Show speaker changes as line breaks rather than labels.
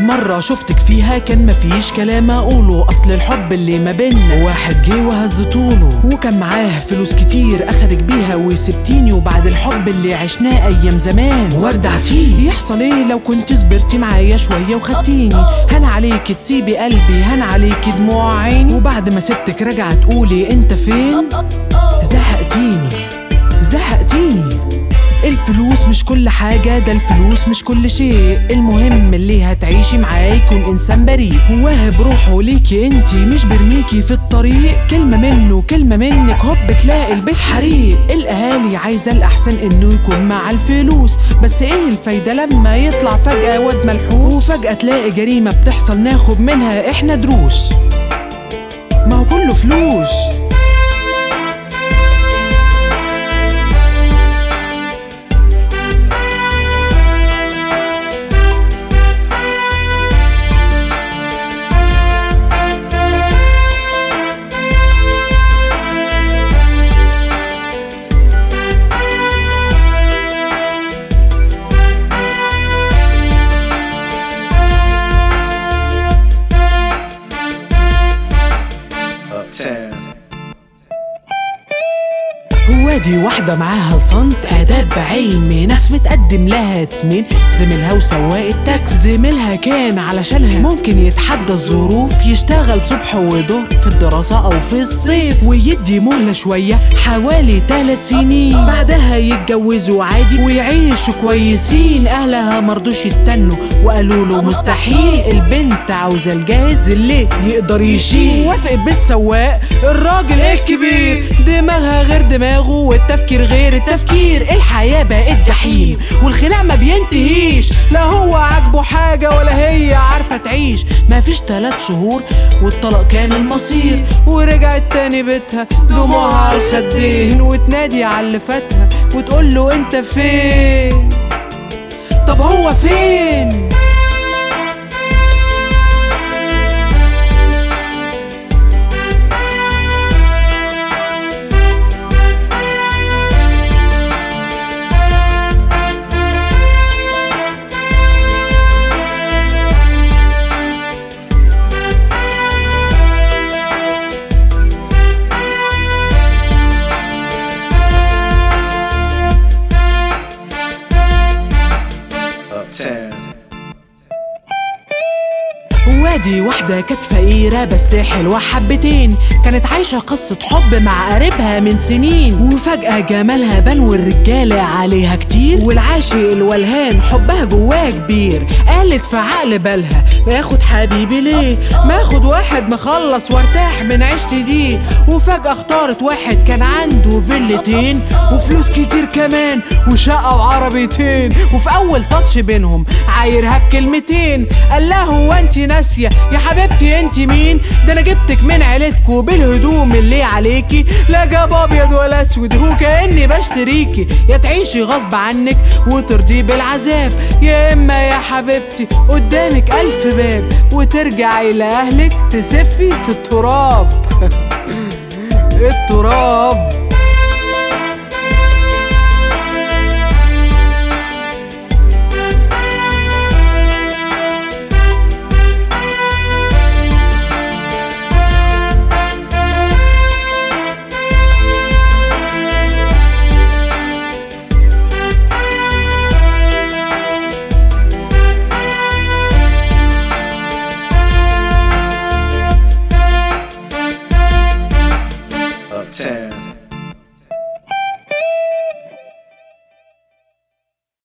مرة شفتك فيها كان مفيش كلام اقوله اصل الحب اللي ما بينا واحد جه وهز طوله وكان معاه فلوس كتير اخدك بيها وسبتيني وبعد الحب اللي عشناه ايام زمان ودعتيني يحصل ايه لو كنت صبرتي معايا شوية وخدتيني هن عليك تسيبي قلبي هن عليك دموع عيني وبعد ما سبتك راجعة تقولي انت فين زهقتيني زهقتيني الفلوس مش كل حاجة ده الفلوس مش كل شيء المهم اللي هتعيشي معاه يكون إنسان بريء واهب روحه ليكي انتي مش برميكي في الطريق كلمة منه كلمة منك هوب تلاقي البيت حريق الأهالي عايزة الأحسن إنه يكون مع الفلوس بس إيه الفايدة لما يطلع فجأة واد ملحوس وفجأة تلاقي جريمة بتحصل ناخد منها إحنا دروس ما هو كله فلوس
Uptown.
هو دي واحدة معاها لصنص آداب بعلم ناس متقدم لها اتنين زميلها وسواق التاكس زميلها كان علشانها ممكن يتحدى الظروف يشتغل صبح وظهر في الدراسة أو في الصيف ويدي مهلة شوية حوالي تلات سنين بعدها يتجوزوا عادي ويعيشوا كويسين أهلها مرضوش يستنوا وقالوا له مستحيل البنت عاوزة الجاهز اللي يقدر يشيل وافق بالسواق الراجل الكبير دماغها غير دماغه والتفكير غير التفكير الحياة بقت جحيم والخناق ما بينتهيش لا هو عاجبه حاجة ولا هي عارفة تعيش مفيش تلات شهور والطلاق كان المصير ورجعت تاني بيتها دموعها على الخدين وتنادي على اللي فاتها وتقول له انت فين طب هو فين
Uptown.
وادي واحدة كانت فقيرة بس حلوة حبتين كانت عايشة قصة حب مع قريبها من سنين وفجأة جمالها بان والرجالة عليها كتير والعاشق الولهان حبها جواه كبير قالت في عقل بالها باخد حبيبي ليه ما اخد واحد مخلص وارتاح من عيشتي دي وفجأة اختارت واحد كان عنده فيلتين وفلوس كتير كمان وشقة وعربيتين وفي أول تاتش بينهم عايرها بكلمتين قال لها هو انت ناسية يا حبيبتي انت مين ده انا جبتك من عيلتكو بالهدوم اللي عليكي لا جاب ابيض ولا اسود هو كاني بشتريكي يا تعيشي غصب عنك وترضي بالعذاب يا اما يا حبيبتي قدامك الف باب وترجعي لاهلك تسفي في التراب التراب